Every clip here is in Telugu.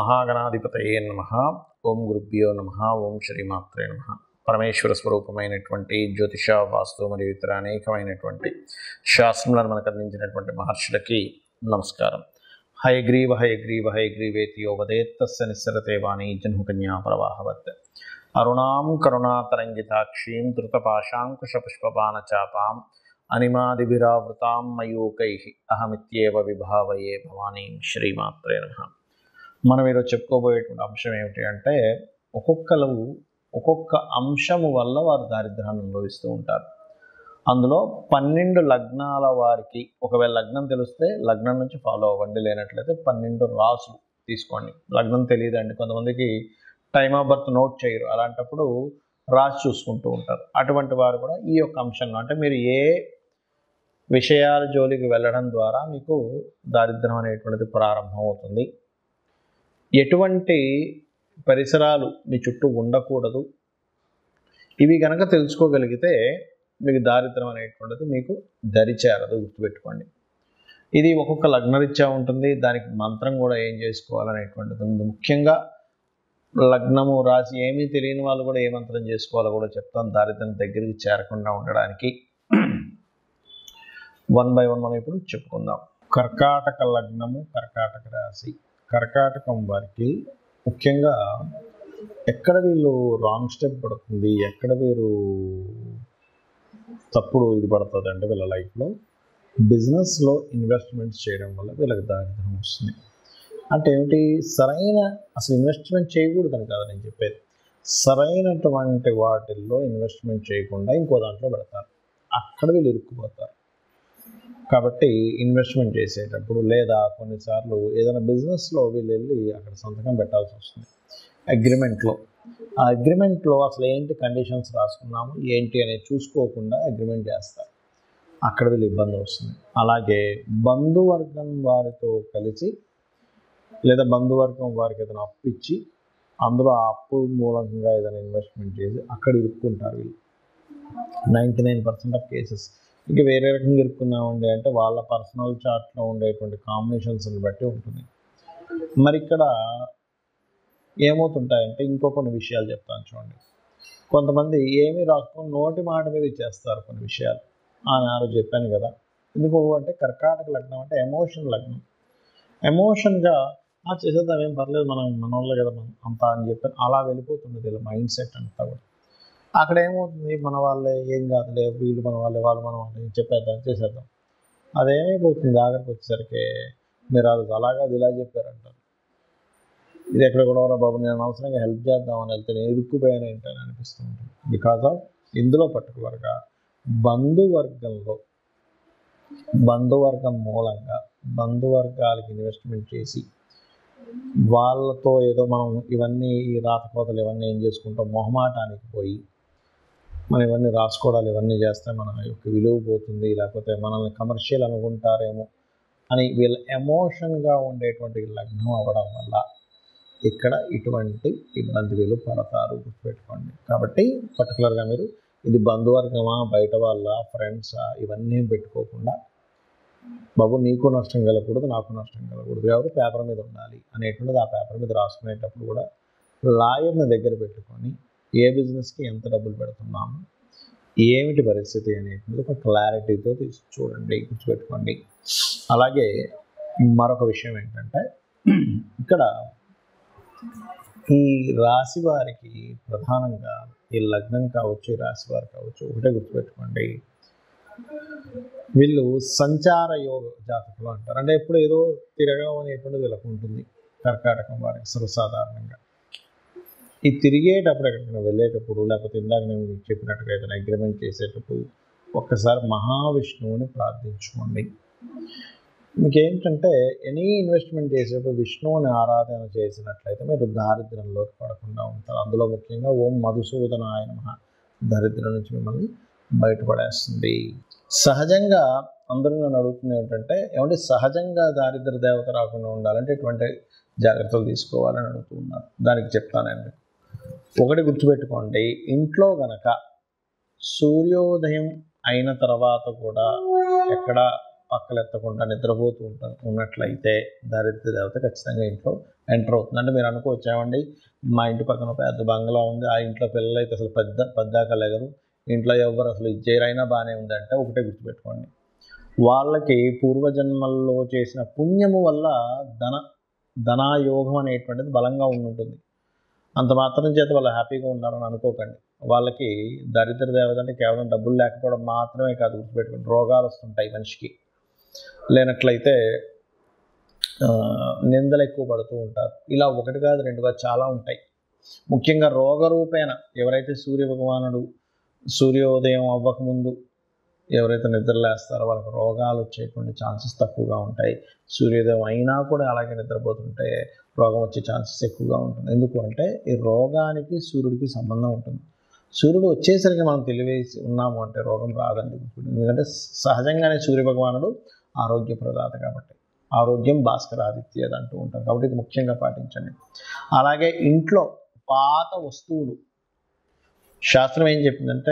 మహాగణాధిపతయే నమ ఓం గురుభ్యో నమ ఓం శ్రీమాత్రే నమ పరమేశ్వర స్వరూపమైనటువంటి జ్యోతిష వాస్తు మరియు ఇతర అనేకమైనటువంటి శాస్త్రములను మనకు అందించినటువంటి మహర్షులకి నమస్కారం హయగ్రీవ హయగ్రీవ హయగ్రీవేతి యోవదేత్తస్య నిస్సరతే వాణి జన్మకన్యా ప్రవాహవత్ అరుణాం కరుణాతరంగితాక్షీం ధృతపాశాంకుశపుష్పబాణచాపాం అనిమాదిభిరావృతాం మయూకై అహమిత్యేవ విభావయే భవానీం శ్రీమాత్రే నమ మనం ఈరోజు చెప్పుకోబోయేటువంటి అంశం ఏమిటి అంటే ఒక్కొక్కరు ఒక్కొక్క అంశము వల్ల వారు దారిద్ర్యాన్ని అనుభవిస్తూ ఉంటారు అందులో పన్నెండు లగ్నాల వారికి ఒకవేళ లగ్నం తెలిస్తే లగ్నం నుంచి ఫాలో అవ్వండి లేనట్లయితే పన్నెండు రాసులు తీసుకోండి లగ్నం తెలియదండి కొంతమందికి టైమ్ ఆఫ్ బర్త్ నోట్ చేయరు అలాంటప్పుడు రాసి చూసుకుంటూ ఉంటారు అటువంటి వారు కూడా ఈ యొక్క అంశంలో అంటే మీరు ఏ విషయాల జోలికి వెళ్ళడం ద్వారా మీకు దారిద్ర్యం అనేటువంటిది ప్రారంభం అవుతుంది ఎటువంటి పరిసరాలు మీ చుట్టూ ఉండకూడదు ఇవి కనుక తెలుసుకోగలిగితే మీకు దారిద్ర్యం అనేటువంటిది మీకు దరిచేరదు గుర్తుపెట్టుకోండి ఇది ఒక్కొక్క లగ్నరీత్యా ఉంటుంది దానికి మంత్రం కూడా ఏం చేసుకోవాలనేటువంటిది ఉంది ముఖ్యంగా లగ్నము రాసి ఏమీ తెలియని వాళ్ళు కూడా ఏ మంత్రం చేసుకోవాలో కూడా చెప్తాను దారిద్ర్యం దగ్గరికి చేరకుండా ఉండడానికి వన్ బై వన్ మనం ఇప్పుడు చెప్పుకుందాం కర్కాటక లగ్నము కర్కాటక రాశి కర్కాటకం వారికి ముఖ్యంగా ఎక్కడ వీళ్ళు రాంగ్ స్టెప్ పడుతుంది ఎక్కడ వీరు తప్పుడు ఇది పడుతుంది అంటే వీళ్ళ లైఫ్లో బిజినెస్లో ఇన్వెస్ట్మెంట్స్ చేయడం వల్ల వీళ్ళకి దారిద్ర్యం వస్తుంది అంటే ఏమిటి సరైన అసలు ఇన్వెస్ట్మెంట్ చేయకూడదని కాదు నేను చెప్పేది సరైనటువంటి వాటిల్లో ఇన్వెస్ట్మెంట్ చేయకుండా ఇంకో దాంట్లో పెడతారు అక్కడ వీళ్ళు ఇరుక్కుపోతారు కాబట్టి ఇన్వెస్ట్మెంట్ చేసేటప్పుడు లేదా కొన్నిసార్లు ఏదైనా బిజినెస్లో వీళ్ళు వెళ్ళి అక్కడ సంతకం పెట్టాల్సి వస్తుంది అగ్రిమెంట్లో ఆ అగ్రిమెంట్లో అసలు ఏంటి కండిషన్స్ రాసుకున్నాము ఏంటి అనేది చూసుకోకుండా అగ్రిమెంట్ చేస్తారు అక్కడ వీళ్ళు ఇబ్బంది వస్తుంది అలాగే బంధువర్గం వారితో కలిసి లేదా బంధువర్గం వారికి ఏదైనా అప్పు ఇచ్చి అందులో ఆ అప్పు మూలంగా ఏదైనా ఇన్వెస్ట్మెంట్ చేసి అక్కడ ఇరుక్కుంటారు వీళ్ళు ninety nine percent of cases ఇంకా వేరే రకంగా ఇరుక్కున్నామండి అంటే వాళ్ళ పర్సనల్ చార్ట్లో ఉండేటువంటి కాంబినేషన్స్ని బట్టి ఉంటుంది మరి ఇక్కడ ఏమవుతుంటాయంటే ఇంకో కొన్ని విషయాలు చెప్తాను చూడండి కొంతమంది ఏమీ రాసుకొని నోటి మాట మీద ఇచ్చేస్తారు కొన్ని విషయాలు ఆనాడు చెప్పాను కదా ఎందుకు అంటే కర్కాటక లగ్నం అంటే ఎమోషన్ లగ్నం ఎమోషన్గా ఆ చేసేద్దాం ఏం పర్లేదు మనం మన వాళ్ళే కదా మనం అంతా అని చెప్పి అలా వెళ్ళిపోతుంది వీళ్ళ మైండ్ సెట్ అంతా కూడా అక్కడ ఏమవుతుంది మన వాళ్ళే ఏం కాదులే వీళ్ళు మన వాళ్ళే వాళ్ళు మన వాళ్ళే చెప్పేద్దాం చేసేద్దాం అదేమైపోతుంది ఆఖరికి వచ్చేసరికి మీరు అది అలాగా అది ఇలా చెప్పారంటారు ఇది ఎక్కడ కూడా బాబు నేను అనవసరంగా హెల్ప్ చేద్దామని వెళ్తే నేను ఇరుక్కుపోయాను ఏంటని అనిపిస్తూ ఉంటుంది బికాజ్ ఆఫ్ ఇందులో పర్టికులర్గా బంధువర్గంలో బంధువర్గం మూలంగా బంధువర్గాలకి ఇన్వెస్ట్మెంట్ చేసి వాళ్ళతో ఏదో మనం ఇవన్నీ ఈ రాతకోతలు ఇవన్నీ ఏం చేసుకుంటాం మొహమాటానికి పోయి మనం ఇవన్నీ రాసుకోవడాలు ఇవన్నీ చేస్తే మన యొక్క విలువ పోతుంది లేకపోతే మనల్ని కమర్షియల్ అనుకుంటారేమో అని వీళ్ళ ఎమోషన్గా ఉండేటువంటి లగ్నం అవ్వడం వల్ల ఇక్కడ ఇటువంటి ఇబ్బంది వీళ్ళు పడతారు గుర్తుపెట్టుకోండి కాబట్టి పర్టికులర్గా మీరు ఇది బంధువర్గమా బయట వాళ్ళ ఫ్రెండ్సా ఇవన్నీ పెట్టుకోకుండా బాబు నీకు నష్టం కలగకూడదు నాకు నష్టం కలగకూడదు కాబట్టి పేపర్ మీద ఉండాలి అనేటువంటిది ఆ పేపర్ మీద రాసుకునేటప్పుడు కూడా లాయర్ని దగ్గర పెట్టుకొని ఏ బిజినెస్కి ఎంత డబ్బులు పెడుతున్నాము ఏమిటి పరిస్థితి అనేటువంటిది ఒక క్లారిటీతో తీసి చూడండి గుర్తుపెట్టుకోండి అలాగే మరొక విషయం ఏంటంటే ఇక్కడ ఈ రాశి వారికి ప్రధానంగా ఈ లగ్నం కావచ్చు ఈ రాశి వారు కావచ్చు ఒకటే గుర్తుపెట్టుకోండి వీళ్ళు సంచార యోగ జాతకులు అంటారు అంటే ఎప్పుడు ఏదో తిరగడం అనేటువంటిది వీళ్ళకు ఉంటుంది కర్కాటకం వారికి సర్వసాధారణంగా ఈ తిరిగేటప్పుడు ఎక్కడికైనా వెళ్ళేటప్పుడు లేకపోతే ఇందాక నేను మీకు చెప్పినట్టుగా ఏదైనా అగ్రిమెంట్ చేసేటప్పుడు ఒక్కసారి మహావిష్ణువుని ప్రార్థించుకోండి మీకు ఏంటంటే ఎనీ ఇన్వెస్ట్మెంట్ చేసేటప్పుడు విష్ణువుని ఆరాధన చేసినట్లయితే మీరు దారిద్ర్యంలోకి పడకుండా ఉంటారు అందులో ముఖ్యంగా ఓం మధుసూదన ఆయన మహా దరిద్రం నుంచి మిమ్మల్ని బయటపడేస్తుంది సహజంగా అందరూ నన్ను అడుగుతుంది ఏంటంటే ఏమంటే సహజంగా దారిద్ర దేవత రాకుండా ఉండాలంటే ఎటువంటి జాగ్రత్తలు తీసుకోవాలని అడుగుతున్నారు దానికి చెప్తానండి ఒకటి గుర్తుపెట్టుకోండి ఇంట్లో గనక సూర్యోదయం అయిన తర్వాత కూడా ఎక్కడ పక్కలెత్తకుండా నిద్రపోతూ ఉంటా ఉన్నట్లయితే దారిద్ర్య దేవత ఖచ్చితంగా ఇంట్లో ఎంటర్ అవుతుంది అంటే మీరు అనుకోవచ్చు ఏమండి మా ఇంటి పక్కన ఒక పెద్ద బంగ్లా ఉంది ఆ ఇంట్లో పిల్లలు అయితే అసలు పెద్ద పెద్దాక లేగరు ఇంట్లో ఎవరు అసలు ఇజ్జేరైనా బాగానే ఉంది అంటే ఒకటే గుర్తుపెట్టుకోండి వాళ్ళకి పూర్వజన్మల్లో చేసిన పుణ్యము వల్ల ధన ధనాయోగం అనేటువంటిది బలంగా ఉండుంటుంది అంత మాత్రం చేత వాళ్ళు హ్యాపీగా ఉండాలని అనుకోకండి వాళ్ళకి దరిద్ర దేవత అంటే కేవలం డబ్బులు లేకపోవడం మాత్రమే కాదు గుర్తుపెట్టుకోండి రోగాలు వస్తుంటాయి మనిషికి లేనట్లయితే ఆ, నిందలు ఎక్కువ పడుతూ ఉంటారు ఇలా ఒకటి కాదు రెండు కాదు చాలా ఉంటాయి ముఖ్యంగా రోగరూపేణ ఎవరైతే సూర్య భగవానుడు సూర్యోదయం అవ్వకముందు ఎవరైతే నిద్రలేస్తారో వాళ్ళకి రోగాలు వచ్చేటువంటి ఛాన్సెస్ తక్కువగా ఉంటాయి సూర్యోదయం అయినా కూడా అలాగే నిద్రపోతుంటే రోగం వచ్చే ఛాన్సెస్ ఎక్కువగా ఉంటుంది ఎందుకు అంటే ఈ రోగానికి సూర్యుడికి సంబంధం ఉంటుంది సూర్యుడు వచ్చేసరికి మనం తెలివేసి ఉన్నాము అంటే రోగం రాదండి ఎందుకంటే సహజంగానే సూర్య భగవానుడు ఆరోగ్య ప్రదాత కాబట్టి ఆరోగ్యం భాస్కర ఆదిత్యది అంటూ ఉంటారు కాబట్టి ఇది ముఖ్యంగా పాటించండి అలాగే ఇంట్లో పాత వస్తువులు శాస్త్రం ఏం చెప్పిందంటే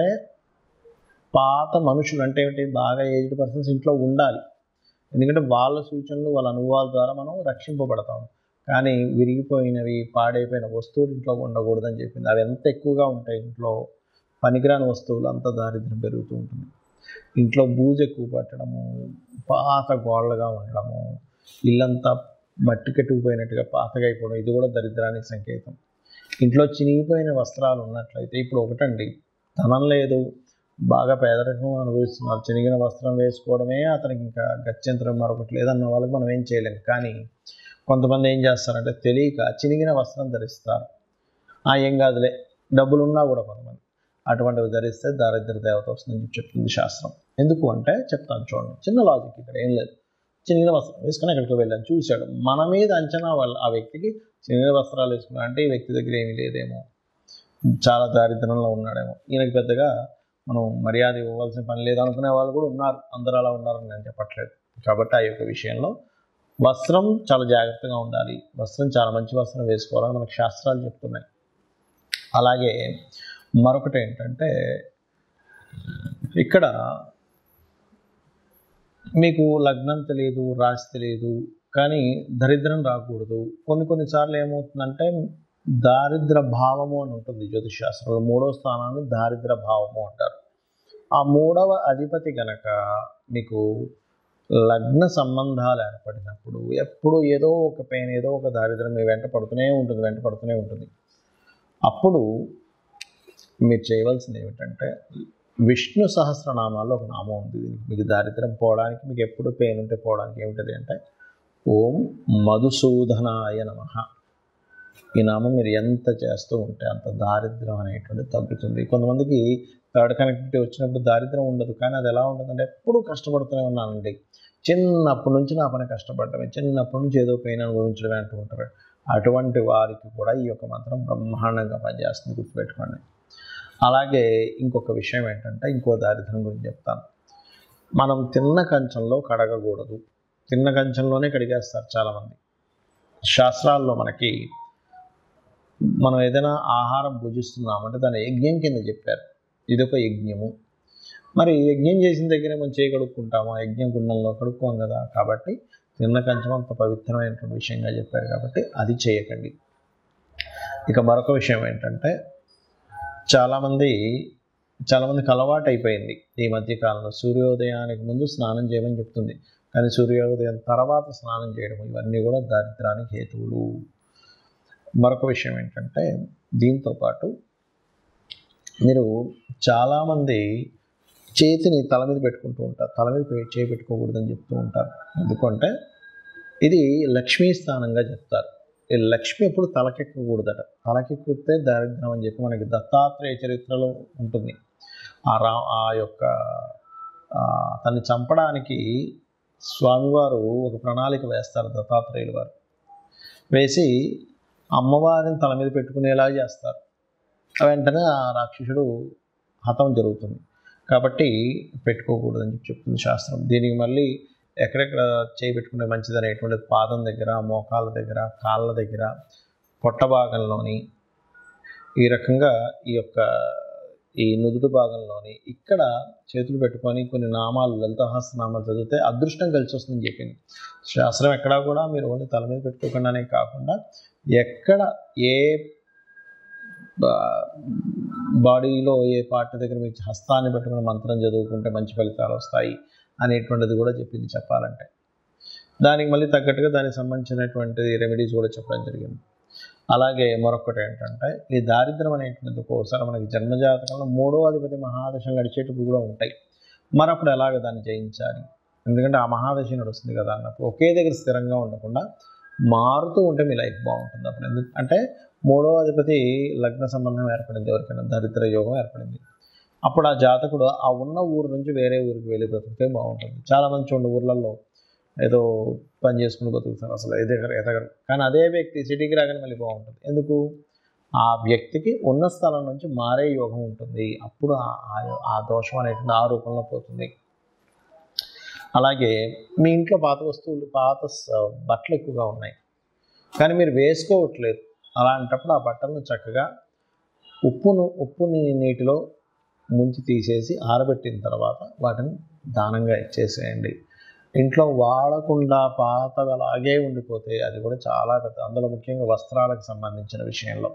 పాత మనుషులు అంటే ఏమిటి బాగా ఏజ్డ్ పర్సన్స్ ఇంట్లో ఉండాలి ఎందుకంటే వాళ్ళ సూచనలు వాళ్ళ అనుభవాల ద్వారా మనం రక్షింపబడతాం కానీ విరిగిపోయినవి పాడైపోయిన వస్తువులు ఇంట్లో ఉండకూడదని చెప్పింది అవి ఎంత ఎక్కువగా ఉంటాయి ఇంట్లో పనికిరాని వస్తువులు అంత దారిద్ర్యం పెరుగుతూ ఉంటుంది ఇంట్లో బూజు ఎక్కువ పట్టడము పాత గోళ్ళగా ఉండడము ఇల్లంతా మట్టి కట్టుకుపోయినట్టుగా పాతగా అయిపోవడం ఇది కూడా దరిద్రానికి సంకేతం ఇంట్లో చినిగిపోయిన వస్త్రాలు ఉన్నట్లయితే ఇప్పుడు ఒకటండి ధనం లేదు బాగా పేదరికం అనుభవిస్తున్నారు చినిగిన వస్త్రం వేసుకోవడమే అతనికి ఇంకా గత్యంతరం మరొకటి లేదన్న వాళ్ళకి మనం ఏం చేయలేం కానీ కొంతమంది ఏం చేస్తారంటే తెలియక చినిగిన వస్త్రం ధరిస్తారు ఆ ఏం కాదులే డబ్బులు ఉన్నా కూడా కొంతమంది అటువంటివి ధరిస్తే దారిద్ర దేవత వస్తుందని చెప్పి చెప్తుంది శాస్త్రం ఎందుకు అంటే చెప్తాను చూడండి చిన్న లాజిక్ ఇక్కడ ఏం లేదు చిన్న వస్త్రం వేసుకొని ఎక్కడికి వెళ్ళాను చూశాడు మన మీద అంచనా వాళ్ళ ఆ వ్యక్తికి చిన్న వస్త్రాలు వేసుకున్నా అంటే ఈ వ్యక్తి దగ్గర ఏమీ లేదేమో చాలా దారిద్రంలో ఉన్నాడేమో ఈయనకి పెద్దగా మనం మర్యాద ఇవ్వవలసిన పని లేదు అనుకునే వాళ్ళు కూడా ఉన్నారు అందరూ అలా ఉన్నారని నేను చెప్పట్లేదు కాబట్టి ఆ యొక్క విషయంలో వస్త్రం చాలా జాగ్రత్తగా ఉండాలి వస్త్రం చాలా మంచి వస్త్రం వేసుకోవాలని మనకు శాస్త్రాలు చెప్తున్నాయి అలాగే మరొకటి ఏంటంటే ఇక్కడ మీకు లగ్నం తెలియదు రాశి తెలియదు కానీ దరిద్రం రాకూడదు కొన్ని కొన్నిసార్లు ఏమవుతుందంటే దారిద్ర భావము అని ఉంటుంది జ్యోతిష్ శాస్త్రంలో మూడవ స్థానాన్ని దారిద్ర భావము అంటారు ఆ మూడవ అధిపతి గనక మీకు లగ్న సంబంధాలు ఏర్పడినప్పుడు ఎప్పుడు ఏదో ఒక పెయిన్ ఏదో ఒక దారిద్రం మీ వెంట పడుతూనే ఉంటుంది వెంట పడుతూనే ఉంటుంది అప్పుడు మీరు చేయవలసింది ఏమిటంటే విష్ణు సహస్రనామాల్లో ఒక నామం ఉంది దీనికి మీకు దారిద్రం పోవడానికి మీకు ఎప్పుడు పెయిన్ ఉంటే పోవడానికి ఏమిటది అంటే ఓం మధుసూదనాయ నమ ఈ నామం మీరు ఎంత చేస్తూ ఉంటే అంత దారిద్రం అనేటువంటిది తగ్గుతుంది కొంతమందికి థర్డ్ కనెక్టివిటీ వచ్చినప్పుడు దారిద్రం ఉండదు కానీ అది ఎలా ఉంటుందంటే ఎప్పుడూ కష్టపడుతూనే ఉన్నానండి చిన్నప్పటి నుంచి నా పని కష్టపడటమే చిన్నప్పటి నుంచి ఏదో పెయిన్ అనుభవించడమే అంటూ ఉంటారు అటువంటి వారికి కూడా ఈ యొక్క మంత్రం బ్రహ్మాండంగా పనిచేస్తుంది గుర్తుపెట్టుకోండి అలాగే ఇంకొక విషయం ఏంటంటే ఇంకో దారిద్ర్యం గురించి చెప్తాను మనం తిన్న కంచంలో కడగకూడదు తిన్న కంచంలోనే కడిగేస్తారు చాలామంది శాస్త్రాల్లో మనకి మనం ఏదైనా ఆహారం భుజిస్తున్నామంటే దాన్ని యజ్ఞం కింద చెప్పారు ఇది ఒక యజ్ఞము మరి యజ్ఞం చేసిన దగ్గరే మనం చేయి కడుక్కుంటాము ఆ యజ్ఞం కుండంలో కడుక్కోం కదా కాబట్టి తిన్న కంచం అంత పవిత్రమైనటువంటి విషయంగా చెప్పారు కాబట్టి అది చేయకండి ఇక మరొక విషయం ఏంటంటే చాలామంది చాలామందికి అలవాటు అయిపోయింది ఈ మధ్య కాలంలో సూర్యోదయానికి ముందు స్నానం చేయమని చెప్తుంది కానీ సూర్యోదయం తర్వాత స్నానం చేయడం ఇవన్నీ కూడా దారిద్రానికి హేతువులు మరొక విషయం ఏంటంటే దీంతో పాటు మీరు చాలామంది చేతిని తల మీద పెట్టుకుంటూ ఉంటారు తల మీద పె- చేయి పెట్టుకోకూడదని చెప్తూ ఉంటారు ఎందుకంటే ఇది లక్ష్మీ స్థానంగా చెప్తారు ఈ లక్ష్మి ఎప్పుడు తలకెక్కకూడదట తలకెక్కితే దారిద్రం అని చెప్పి మనకి దత్తాత్రేయ చరిత్రలో ఉంటుంది ఆ రా ఆ యొక్క ఆ, తన్ని చంపడానికి స్వామివారు ఒక ప్రణాళిక వేస్తారు దత్తాత్రేయులు వారు వేసి అమ్మవారిని తల మీద పెట్టుకునేలా చేస్తారు వెంటనే ఆ రాక్షసుడు హతం జరుగుతుంది కాబట్టి పెట్టుకోకూడదని చెప్పి చెప్తుంది శాస్త్రం దీనికి మళ్ళీ ఎక్కడెక్కడ చేయి పెట్టుకుంటే మంచిది అనేటువంటిది పాదం దగ్గర మోకాళ్ళ దగ్గర కాళ్ళ దగ్గర పొట్ట భాగంలోని ఈ రకంగా ఈ యొక్క ఈ నుదుటి భాగంలోని ఇక్కడ చేతులు పెట్టుకొని కొన్ని నామాలు లలితహాస నామాలు చదివితే అదృష్టం కలిసి వస్తుందని చెప్పింది శాస్త్రం ఎక్కడా కూడా మీరు ఓన్లీ తల మీద పెట్టుకోకుండానే కాకుండా ఎక్కడ ఏ బా- బాడీలో ఏ పార్ట్ దగ్గర మీకు హస్తాన్ని పెట్టుకుని మంత్రం చదువుకుంటే మంచి ఫలితాలు వస్తాయి అనేటువంటిది కూడా చెప్పింది చెప్పాలంటే దానికి మళ్ళీ తగ్గట్టుగా దానికి సంబంధించినటువంటి రెమెడీస్ కూడా చెప్పడం జరిగింది అలాగే మరొకటి ఏంటంటే ఈ దారిద్రం అనేటువంటిది ఒక్కోసారి మనకి జన్మజాతకంలో మూడో అధిపతి మహాదశలు నడిచేటప్పుడు కూడా ఉంటాయి మరి అప్పుడు ఎలాగ దాన్ని జయించాలి ఎందుకంటే ఆ మహాదశ నడుస్తుంది కదా అన్నప్పుడు ఒకే దగ్గర స్థిరంగా ఉండకుండా మారుతూ ఉంటే మీ లైఫ్ బాగుంటుంది అప్పుడు ఎందుకు అంటే మూడో అధిపతి లగ్న సంబంధం ఏర్పడింది ఎవరికైనా దరిద్ర యోగం ఏర్పడింది అప్పుడు ఆ జాతకుడు ఆ ఉన్న ఊరు నుంచి వేరే ఊరికి వెళ్ళి బ్రతికితే బాగుంటుంది చాలామంది చూడండి ఊర్లలో ఏదో పని చేసుకుని బతుకుతారు అసలు ఎదగరు ఎదగరు కానీ అదే వ్యక్తి సిటీకి రాగానే మళ్ళీ బాగుంటుంది ఎందుకు ఆ వ్యక్తికి ఉన్న స్థలం నుంచి మారే యోగం ఉంటుంది అప్పుడు ఆ- ఆ- ఆ దోషం అనేటువంటి ఆ రూపంలో పోతుంది అలాగే మీ ఇంట్లో పాత వస్తువులు పాత స- బట్టలు ఎక్కువగా ఉన్నాయి కానీ మీరు వేసుకోవట్లేదు అలాంటప్పుడు ఆ బట్టలను చక్కగా ఉప్పును ఉప్పుని నీటిలో ముంచి తీసేసి ఆరబెట్టిన తర్వాత వాటిని దానంగా ఇచ్చేసేయండి ఇంట్లో వాడకుండా పాతగా అలాగే ఉండిపోతే అది కూడా చాలా పెద్ద అందులో ముఖ్యంగా వస్త్రాలకు సంబంధించిన విషయంలో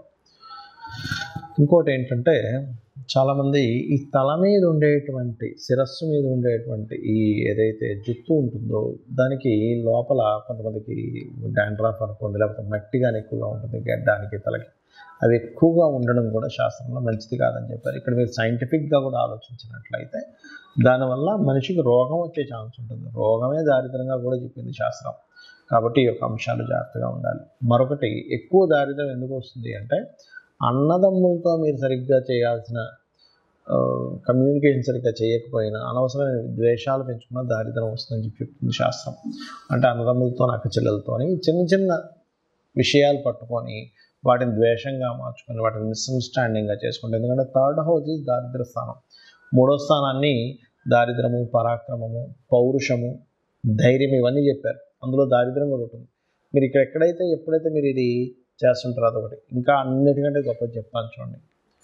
ఇంకోటి ఏంటంటే చాలామంది ఈ తల మీద ఉండేటువంటి శిరస్సు మీద ఉండేటువంటి ఈ ఏదైతే జుత్తు ఉంటుందో దానికి లోపల కొంతమందికి డాండ్రాఫ్ అనుకోండి లేకపోతే మట్టి కానీ ఎక్కువగా ఉంటుంది గడ్డానికి తలకి అవి ఎక్కువగా ఉండడం కూడా శాస్త్రంలో మంచిది కాదని చెప్పారు ఇక్కడ మీరు సైంటిఫిక్గా కూడా ఆలోచించినట్లయితే దానివల్ల మనిషికి రోగం వచ్చే ఛాన్స్ ఉంటుంది రోగమే దారిద్రంగా కూడా చెప్పింది శాస్త్రం కాబట్టి ఈ యొక్క అంశాలు జాగ్రత్తగా ఉండాలి మరొకటి ఎక్కువ దారిద్రం ఎందుకు వస్తుంది అంటే అన్నదమ్ములతో మీరు సరిగ్గా చేయాల్సిన కమ్యూనికేషన్ సరిగ్గా చేయకపోయినా అనవసరమైన ద్వేషాలు పెంచుకున్న దారిద్రం వస్తుందని చెప్పి చెప్తుంది శాస్త్రం అంటే అన్నదమ్ములతో అక్క చెల్లెలతోని చిన్న చిన్న విషయాలు పట్టుకొని వాటిని ద్వేషంగా మార్చుకొని వాటిని మిస్అండర్స్టాండింగ్గా చేసుకుంటే ఎందుకంటే థర్డ్ హౌస్ ఈజ్ దారిద్ర స్థానం మూడో స్థానాన్ని దారిద్రము పరాక్రమము పౌరుషము ధైర్యం ఇవన్నీ చెప్పారు అందులో దారిద్రం కూడా ఉంటుంది మీరు ఇక్కడ ఎక్కడైతే ఎప్పుడైతే మీరు ఇది చేస్తుంటారో అదొకటి ఇంకా అన్నిటికంటే గొప్ప చెప్పాను చూడండి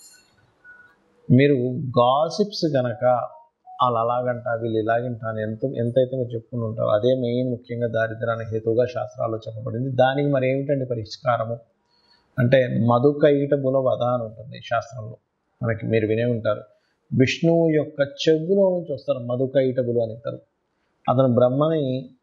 మీరు గాసిప్స్ గనక వాళ్ళు అలాగంట వీళ్ళు ఇలాగంట అని ఎంత ఎంతైతే మీరు చెప్పుకుని ఉంటారో అదే మెయిన్ ముఖ్యంగా దారిద్రానికి హేతువుగా శాస్త్రాల్లో చెప్పబడింది దానికి మరి ఏమిటండి పరిష్కారము అంటే మధుకైట బుల వధ అని ఉంటుంది శాస్త్రంలో మనకి మీరు వినే ఉంటారు విష్ణువు యొక్క చెవులో నుంచి వస్తారు మధుకైటబులు అని అంటారు అతను బ్రహ్మని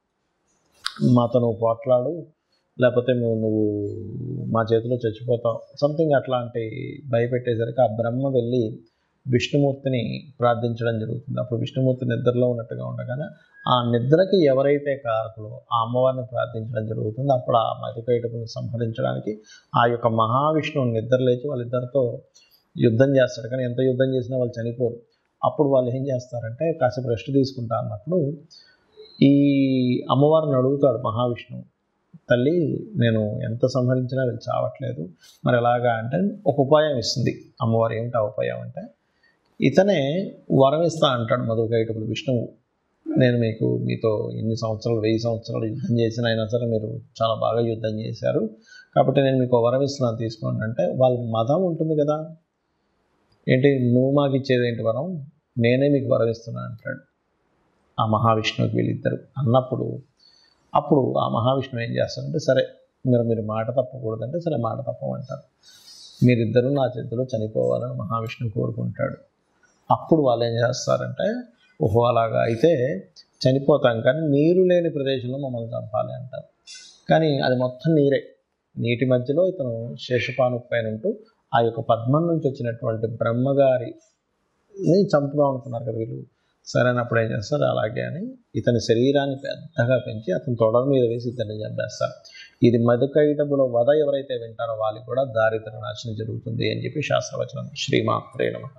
మాతో నువ్వు పోట్లాడు లేకపోతే నువ్వు నువ్వు మా చేతిలో చచ్చిపోతావు సంథింగ్ అట్లాంటి భయపెట్టేసరికి ఆ బ్రహ్మ వెళ్ళి విష్ణుమూర్తిని ప్రార్థించడం జరుగుతుంది అప్పుడు విష్ణుమూర్తి నిద్రలో ఉన్నట్టుగా ఉండగానే ఆ నిద్రకి ఎవరైతే కారకులో ఆ అమ్మవారిని ప్రార్థించడం జరుగుతుంది అప్పుడు ఆ మధుకైటపుని సంహరించడానికి ఆ యొక్క మహావిష్ణువు నిద్ర లేచి వాళ్ళిద్దరితో యుద్ధం చేస్తాడు కానీ ఎంత యుద్ధం చేసినా వాళ్ళు చనిపోరు అప్పుడు వాళ్ళు ఏం చేస్తారంటే కాసేపు రెస్ట్ తీసుకుంటా అన్నప్పుడు ఈ అమ్మవారిని అడుగుతాడు మహావిష్ణువు తల్లి నేను ఎంత సంహరించినా వీళ్ళు చావట్లేదు మరి ఎలాగా అంటే ఒక ఉపాయం ఇస్తుంది అమ్మవారు ఏమిటి ఆ ఉపాయం అంటే ఇతనే వరం ఇస్తా అంటాడు మధుకైటపులు విష్ణువు నేను మీకు మీతో ఎన్ని సంవత్సరాలు వెయ్యి సంవత్సరాలు యుద్ధం చేసిన అయినా సరే మీరు చాలా బాగా యుద్ధం చేశారు కాబట్టి నేను మీకు వరం ఇస్తున్నాను తీసుకోండి అంటే వాళ్ళ మతం ఉంటుంది కదా ఏంటి నువ్వు మాకు ఇచ్చేది ఏంటి వరం నేనే మీకు వరం ఇస్తున్నాను అంటాడు ఆ మహావిష్ణువుకి వీళ్ళిద్దరు అన్నప్పుడు అప్పుడు ఆ మహావిష్ణువు ఏం చేస్తారంటే సరే మీరు మీరు మాట తప్పకూడదంటే సరే మాట తప్పమంటారు మీరిద్దరూ నా చేతిలో చనిపోవాలని మహావిష్ణువు కోరుకుంటాడు అప్పుడు వాళ్ళు ఏం చేస్తారంటే ఓహో అలాగా అయితే చనిపోతాం కానీ నీరు లేని ప్రదేశంలో మమ్మల్ని చంపాలి అంటారు కానీ అది మొత్తం నీరే నీటి మధ్యలో ఇతను శేషపాను పైన ఉంటూ ఆ యొక్క పద్మం నుంచి వచ్చినటువంటి బ్రహ్మగారిని చంపుదాం అనుకున్నారు కదా వీళ్ళు సరైనప్పుడు ఏం చేస్తారు అలాగే అని ఇతని శరీరాన్ని పెద్దగా పెంచి అతని తొడ మీద వేసి ఇతన్ని చంపేస్తారు ఇది మధుకైటబుల వధ ఎవరైతే వింటారో వాళ్ళకి కూడా దారిద్ర నాశనం జరుగుతుంది అని చెప్పి శాస్త్రవచనం శ్రీమాత్రే నమ